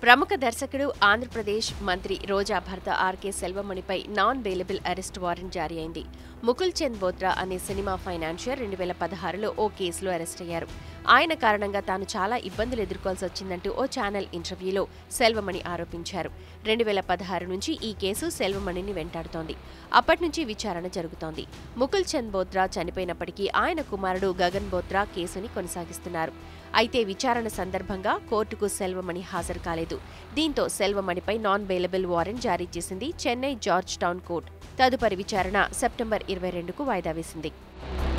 ప్రముఖ దర్శకుడు ఆంధ్రప్రదేశ్ మంత్రి రోజా భర్త ఆర్కే సెల్వమణిపై నాన్ బెయిలబుల్ అరెస్ట్ వారెంట్ జారీ అయింది ముకుల్ చంద్ బోత్రా అనే సినిమా ఫైనాన్షియర్ రెండు వేల పదహారులో ఓ కేసులో అరెస్ట్ అయ్యారు ఆయన కారణంగా తాను చాలా ఇబ్బందులు ఎదుర్కోవాల్సి వచ్చిందంటూ ఓ ఛానల్ ఇంటర్వ్యూలో సెల్వమణి ఆరోపించారు రెండు వేల పదహారు నుంచి ఈ కేసు సెల్వమణిని వెంటాడుతోంది అప్పటి నుంచి విచారణ జరుగుతోంది ముకుల్ చంద్ బోత్రా చనిపోయినప్పటికీ ఆయన కుమారుడు గగన్ బోత్రా కేసుని కొనసాగిస్తున్నారు అయితే విచారణ సందర్భంగా కోర్టుకు సెల్వమణి హాజరు కాలేదు దీంతో సెల్వమణిపై నాన్ బెయిలబుల్ వారెంట్ జారీ చేసింది చెన్నై జార్జ్ టౌన్ కోర్టు తదుపరి విచారణ సెప్టెంబర్ ఇరవై రెండుకు వాయిదా వేసింది